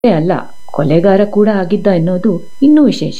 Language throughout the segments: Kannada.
ಅಷ್ಟೇ ಅಲ್ಲ ಕೊಲೆಗಾರ ಕೂಡ ಆಗಿದ್ದ ಎನ್ನುವುದು ಇನ್ನೂ ವಿಶೇಷ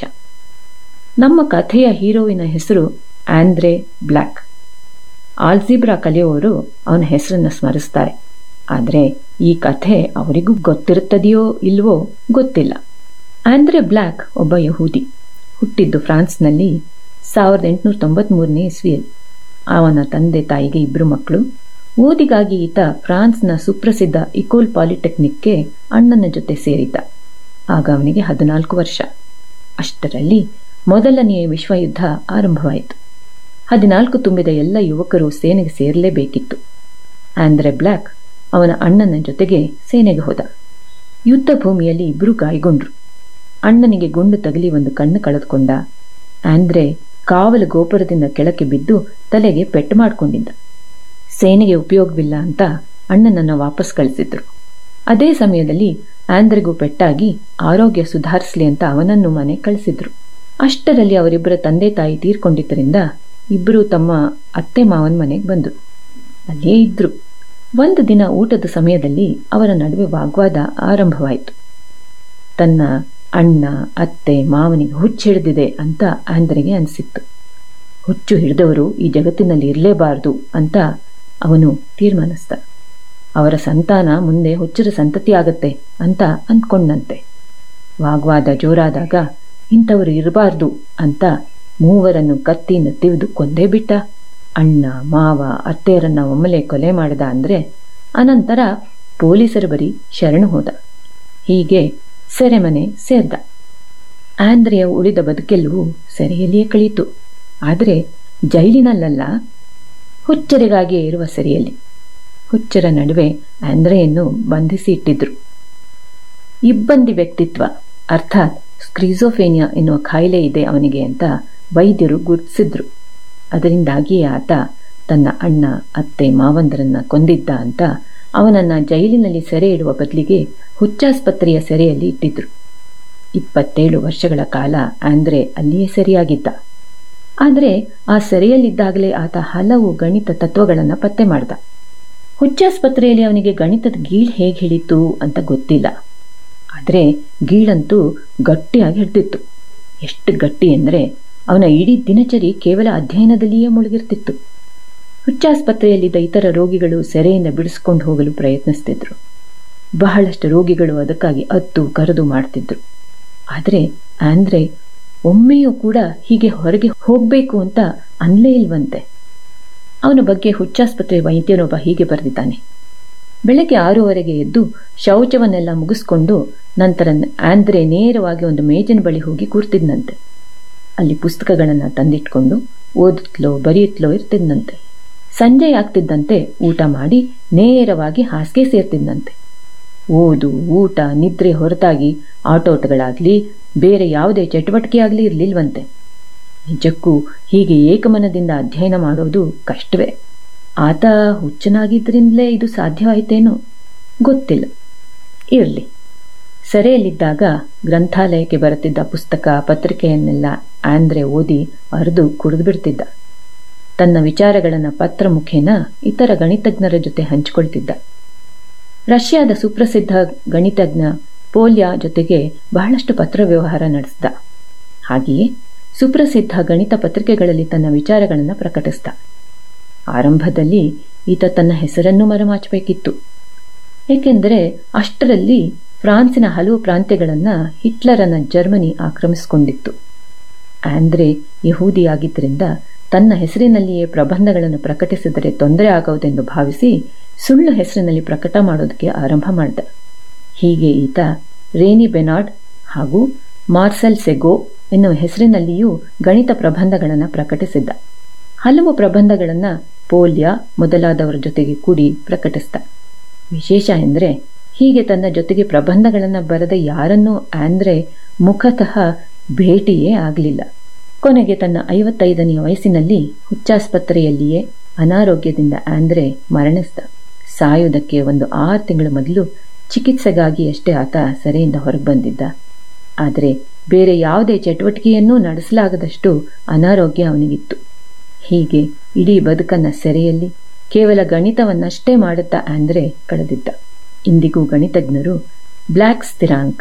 ನಮ್ಮ ಕಥೆಯ ಹೀರೋವಿನ ಹೆಸರು ಆಂದ್ರೆ ಬ್ಲ್ಯಾಕ್ ಆಲ್ಜಿಬ್ರಾ ಕಲಿಯುವವರು ಅವನ ಹೆಸರನ್ನು ಸ್ಮರಿಸ್ತಾರೆ ಆದರೆ ಈ ಕಥೆ ಅವರಿಗೂ ಗೊತ್ತಿರುತ್ತದೆಯೋ ಇಲ್ವೋ ಗೊತ್ತಿಲ್ಲ ಆಂದ್ರೆ ಬ್ಲ್ಯಾಕ್ ಒಬ್ಬ ಯಹೂದಿ ಹುಟ್ಟಿದ್ದು ಫ್ರಾನ್ಸ್ನಲ್ಲಿ ಸಾವಿರದ ಎಂಟುನೂರ ತೊಂಬತ್ಮೂರನೇ ಇಸ್ವಿಯಲ್ಲಿ ಅವನ ತಂದೆ ತಾಯಿಗೆ ಇಬ್ಬರು ಮಕ್ಕಳು ಓದಿಗಾಗಿ ಈತ ಫ್ರಾನ್ಸ್ನ ಸುಪ್ರಸಿದ್ಧ ಇಕೋಲ್ ಪಾಲಿಟೆಕ್ನಿಕ್ಗೆ ಅಣ್ಣನ ಜೊತೆ ಸೇರಿದ್ದ ಆಗ ಅವನಿಗೆ ಹದಿನಾಲ್ಕು ವರ್ಷ ಅಷ್ಟರಲ್ಲಿ ಮೊದಲನೆಯ ವಿಶ್ವಯುದ್ಧ ಆರಂಭವಾಯಿತು ಹದಿನಾಲ್ಕು ತುಂಬಿದ ಎಲ್ಲ ಯುವಕರು ಸೇನೆಗೆ ಸೇರಲೇಬೇಕಿತ್ತು ಆಂದ್ರೆ ಬ್ಲ್ಯಾಕ್ ಅವನ ಅಣ್ಣನ ಜೊತೆಗೆ ಸೇನೆಗೆ ಹೋದ ಯುದ್ಧ ಭೂಮಿಯಲ್ಲಿ ಇಬ್ಬರು ಗಾಯಗೊಂಡ್ರು ಅಣ್ಣನಿಗೆ ಗುಂಡು ತಗಲಿ ಒಂದು ಕಣ್ಣು ಕಳೆದುಕೊಂಡ ಆಂದ್ರೆ ಕಾವಲು ಗೋಪುರದಿಂದ ಕೆಳಕ್ಕೆ ಬಿದ್ದು ತಲೆಗೆ ಪೆಟ್ಟು ಮಾಡಿಕೊಂಡಿದ್ದ ಸೇನೆಗೆ ಉಪಯೋಗವಿಲ್ಲ ಅಂತ ಅಣ್ಣನನ್ನು ವಾಪಸ್ ಕಳಿಸಿದ್ರು ಅದೇ ಸಮಯದಲ್ಲಿ ಆಂದ್ರೆಗೂ ಪೆಟ್ಟಾಗಿ ಆರೋಗ್ಯ ಸುಧಾರಿಸಲಿ ಅಂತ ಅವನನ್ನು ಮನೆ ಕಳಿಸಿದ್ರು ಅಷ್ಟರಲ್ಲಿ ಅವರಿಬ್ಬರ ತಂದೆ ತಾಯಿ ತೀರ್ಕೊಂಡಿದ್ದರಿಂದ ಇಬ್ಬರು ತಮ್ಮ ಅತ್ತೆ ಮಾವನ ಮನೆಗೆ ಬಂದರು ಅಲ್ಲೇ ಇದ್ರು ಒಂದು ದಿನ ಊಟದ ಸಮಯದಲ್ಲಿ ಅವರ ನಡುವೆ ವಾಗ್ವಾದ ಆರಂಭವಾಯಿತು ತನ್ನ ಅಣ್ಣ ಅತ್ತೆ ಮಾವನಿಗೆ ಹುಚ್ಚು ಹಿಡಿದಿದೆ ಅಂತ ಆಂದ್ರೆಗೆ ಅನಿಸಿತ್ತು ಹುಚ್ಚು ಹಿಡಿದವರು ಈ ಜಗತ್ತಿನಲ್ಲಿ ಇರಲೇಬಾರದು ಅಂತ ಅವನು ತೀರ್ಮಾನಿಸ್ದ ಅವರ ಸಂತಾನ ಮುಂದೆ ಹುಚ್ಚರ ಸಂತತಿ ಆಗತ್ತೆ ಅಂತ ಅಂದ್ಕೊಂಡಂತೆ ವಾಗ್ವಾದ ಜೋರಾದಾಗ ಇಂಥವರು ಇರಬಾರ್ದು ಅಂತ ಮೂವರನ್ನು ಕತ್ತಿಯಿಂದ ತಿವಿದು ಕೊಂದೇ ಬಿಟ್ಟ ಅಣ್ಣ ಮಾವ ಅತ್ತೆಯರನ್ನ ಒಮ್ಮೆಲೆ ಕೊಲೆ ಮಾಡಿದ ಅಂದ್ರೆ ಅನಂತರ ಪೊಲೀಸರ ಬರಿ ಶರಣು ಹೋದ ಹೀಗೆ ಸೆರೆಮನೆ ಸೇರ್ದ ಆಂದ್ರೆಯ ಉಳಿದ ಬದುಕೆಲ್ಲವೂ ಸೆರೆಯಲ್ಲಿಯೇ ಕಳೀತು ಆದರೆ ಜೈಲಿನಲ್ಲ ಹುಚ್ಚರಿಗಾಗಿಯೇ ಇರುವ ಸೆರೆಯಲ್ಲಿ ಹುಚ್ಚರ ನಡುವೆ ಆಂದ್ರೆಯನ್ನು ಬಂಧಿಸಿ ಇಟ್ಟಿದ್ರು ಇಬ್ಬಂದಿ ವ್ಯಕ್ತಿತ್ವ ಅರ್ಥಾತ್ ಸ್ಕ್ರಿಜೋಫೇನಿಯಾ ಎನ್ನುವ ಕಾಯಿಲೆ ಇದೆ ಅವನಿಗೆ ಅಂತ ವೈದ್ಯರು ಗುರುತಿಸಿದ್ರು ಅದರಿಂದಾಗಿಯೇ ಆತ ತನ್ನ ಅಣ್ಣ ಅತ್ತೆ ಮಾವಂದರನ್ನ ಕೊಂದಿದ್ದ ಅಂತ ಅವನನ್ನ ಜೈಲಿನಲ್ಲಿ ಸೆರೆ ಇಡುವ ಬದಲಿಗೆ ಹುಚ್ಚಾಸ್ಪತ್ರೆಯ ಸೆರೆಯಲ್ಲಿ ಇಟ್ಟಿದ್ರು ಇಪ್ಪತ್ತೇಳು ವರ್ಷಗಳ ಕಾಲ ಆಂದ್ರೆ ಅಲ್ಲಿಯೇ ಸೆರೆಯಾಗಿದ್ದ ಆದರೆ ಆ ಸೆರೆಯಲ್ಲಿದ್ದಾಗಲೇ ಆತ ಹಲವು ಗಣಿತ ತತ್ವಗಳನ್ನು ಪತ್ತೆ ಮಾಡ್ದ ಹುಚ್ಚಾಸ್ಪತ್ರೆಯಲ್ಲಿ ಅವನಿಗೆ ಗಣಿತದ ಗೀಳ್ ಹೇಗೆ ಹಿಡಿತು ಅಂತ ಗೊತ್ತಿಲ್ಲ ಆದರೆ ಗೀಳಂತೂ ಗಟ್ಟಿಯಾಗಿ ಹಿಡ್ದಿತ್ತು ಎಷ್ಟು ಗಟ್ಟಿ ಅಂದರೆ ಅವನ ಇಡೀ ದಿನಚರಿ ಕೇವಲ ಅಧ್ಯಯನದಲ್ಲಿಯೇ ಮುಳುಗಿರ್ತಿತ್ತು ಹುಚ್ಚಾಸ್ಪತ್ರೆಯಲ್ಲಿದ್ದ ಇತರ ರೋಗಿಗಳು ಸೆರೆಯಿಂದ ಬಿಡಿಸ್ಕೊಂಡು ಹೋಗಲು ಪ್ರಯತ್ನಿಸ್ತಿದ್ರು ಬಹಳಷ್ಟು ರೋಗಿಗಳು ಅದಕ್ಕಾಗಿ ಅತ್ತು ಕರೆದು ಮಾಡ್ತಿದ್ರು ಆದರೆ ಆಂದ್ರೆ ಒಮ್ಮೆಯೂ ಕೂಡ ಹೀಗೆ ಹೊರಗೆ ಹೋಗಬೇಕು ಅಂತ ಅನ್ಲೇ ಇಲ್ವಂತೆ ಅವನ ಬಗ್ಗೆ ಹುಚ್ಚಾಸ್ಪತ್ರೆ ವೈದ್ಯನೊಬ್ಬ ಹೀಗೆ ಬರೆದಿದ್ದಾನೆ ಬೆಳಗ್ಗೆ ಆರೂವರೆಗೆ ಎದ್ದು ಶೌಚವನ್ನೆಲ್ಲ ಮುಗಿಸ್ಕೊಂಡು ನಂತರ ಆಂದ್ರೆ ನೇರವಾಗಿ ಒಂದು ಮೇಜಿನ ಬಳಿ ಹೋಗಿ ಕೂರ್ತಿದ್ನಂತೆ ಅಲ್ಲಿ ಪುಸ್ತಕಗಳನ್ನು ತಂದಿಟ್ಕೊಂಡು ಓದುತ್ತಲೋ ಬರೆಯುತ್ತಲೋ ಇರ್ತಿದ್ನಂತೆ ಸಂಜೆ ಆಗ್ತಿದ್ದಂತೆ ಊಟ ಮಾಡಿ ನೇರವಾಗಿ ಹಾಸಿಗೆ ಸೇರ್ತಿದ್ದಂತೆ ಓದು ಊಟ ನಿದ್ರೆ ಹೊರತಾಗಿ ಆಟೋಟಗಳಾಗ್ಲಿ ಬೇರೆ ಯಾವುದೇ ಚಟುವಟಿಕೆ ಆಗಲಿ ಇರಲಿಲ್ವಂತೆ ನಿಜಕ್ಕೂ ಹೀಗೆ ಏಕಮನದಿಂದ ಅಧ್ಯಯನ ಮಾಡೋದು ಕಷ್ಟವೇ ಆತ ಹುಚ್ಚನಾಗಿದ್ದರಿಂದಲೇ ಇದು ಸಾಧ್ಯವಾಯಿತೇನೋ ಗೊತ್ತಿಲ್ಲ ಇರಲಿ ಸೆರೆಯಲ್ಲಿದ್ದಾಗ ಗ್ರಂಥಾಲಯಕ್ಕೆ ಬರುತ್ತಿದ್ದ ಪುಸ್ತಕ ಪತ್ರಿಕೆಯನ್ನೆಲ್ಲ ಆಂದ್ರೆ ಓದಿ ಅರ್ದು ಕುಡಿದು ಬಿಡ್ತಿದ್ದ ತನ್ನ ವಿಚಾರಗಳನ್ನು ಪತ್ರ ಮುಖೇನ ಇತರ ಗಣಿತಜ್ಞರ ಜೊತೆ ಹಂಚಿಕೊಳ್ತಿದ್ದ ರಷ್ಯಾದ ಸುಪ್ರಸಿದ್ಧ ಗಣಿತಜ್ಞ ಪೋಲ್ಯಾ ಜೊತೆಗೆ ಬಹಳಷ್ಟು ಪತ್ರ ವ್ಯವಹಾರ ನಡೆಸಿದ ಹಾಗೆಯೇ ಸುಪ್ರಸಿದ್ಧ ಗಣಿತ ಪತ್ರಿಕೆಗಳಲ್ಲಿ ತನ್ನ ವಿಚಾರಗಳನ್ನು ಪ್ರಕಟಿಸಿದ ಆರಂಭದಲ್ಲಿ ಈತ ತನ್ನ ಹೆಸರನ್ನು ಮರೆಮಾಚಬೇಕಿತ್ತು ಏಕೆಂದರೆ ಅಷ್ಟರಲ್ಲಿ ಫ್ರಾನ್ಸಿನ ಹಲವು ಪ್ರಾಂತ್ಯಗಳನ್ನು ಹಿಟ್ಲರನ ಜರ್ಮನಿ ಆಕ್ರಮಿಸಿಕೊಂಡಿತ್ತು ಆಂದ್ರೆ ಯಹೂದಿಯಾಗಿದ್ದರಿಂದ ತನ್ನ ಹೆಸರಿನಲ್ಲಿಯೇ ಪ್ರಬಂಧಗಳನ್ನು ಪ್ರಕಟಿಸಿದರೆ ತೊಂದರೆ ಆಗುವುದೆಂದು ಭಾವಿಸಿ ಸುಳ್ಳು ಹೆಸರಿನಲ್ಲಿ ಪ್ರಕಟ ಮಾಡೋದಕ್ಕೆ ಆರಂಭ ಮಾಡಿದ ಹೀಗೆ ಈತ ರೇನಿ ಬೆನಾಡ್ ಹಾಗೂ ಮಾರ್ಸೆಲ್ ಸೆಗೋ ಎನ್ನುವ ಹೆಸರಿನಲ್ಲಿಯೂ ಗಣಿತ ಪ್ರಬಂಧಗಳನ್ನು ಪ್ರಕಟಿಸಿದ್ದ ಹಲವು ಪ್ರಬಂಧಗಳನ್ನು ಪೋಲ್ಯ ಮೊದಲಾದವರ ಜೊತೆಗೆ ಕೂಡಿ ಪ್ರಕಟಿಸಿದ ವಿಶೇಷ ಎಂದರೆ ಹೀಗೆ ತನ್ನ ಜೊತೆಗೆ ಪ್ರಬಂಧಗಳನ್ನು ಬರೆದ ಯಾರನ್ನೂ ಆಂದ್ರೆ ಮುಖತಃ ಭೇಟಿಯೇ ಆಗಲಿಲ್ಲ ಕೊನೆಗೆ ತನ್ನ ಐವತ್ತೈದನೆಯ ವಯಸ್ಸಿನಲ್ಲಿ ಹುಚ್ಚಾಸ್ಪತ್ರೆಯಲ್ಲಿಯೇ ಅನಾರೋಗ್ಯದಿಂದ ಆಂದ್ರೆ ಮರಣಿಸಿದ ಸಾಯುವುದಕ್ಕೆ ಒಂದು ಆರು ತಿಂಗಳ ಮೊದಲು ಚಿಕಿತ್ಸೆಗಾಗಿ ಅಷ್ಟೇ ಆತ ಸೆರೆಯಿಂದ ಹೊರಗೆ ಬಂದಿದ್ದ ಆದರೆ ಬೇರೆ ಯಾವುದೇ ಚಟುವಟಿಕೆಯನ್ನೂ ನಡೆಸಲಾಗದಷ್ಟು ಅನಾರೋಗ್ಯ ಅವನಿಗಿತ್ತು ಹೀಗೆ ಇಡೀ ಬದುಕನ್ನ ಸೆರೆಯಲ್ಲಿ ಕೇವಲ ಗಣಿತವನ್ನಷ್ಟೇ ಮಾಡುತ್ತಾ ಆಂದ್ರೆ ಕಳೆದಿದ್ದ ಇಂದಿಗೂ ಗಣಿತಜ್ಞರು ಬ್ಲ್ಯಾಕ್ ಸ್ಥಿರಾಂಕ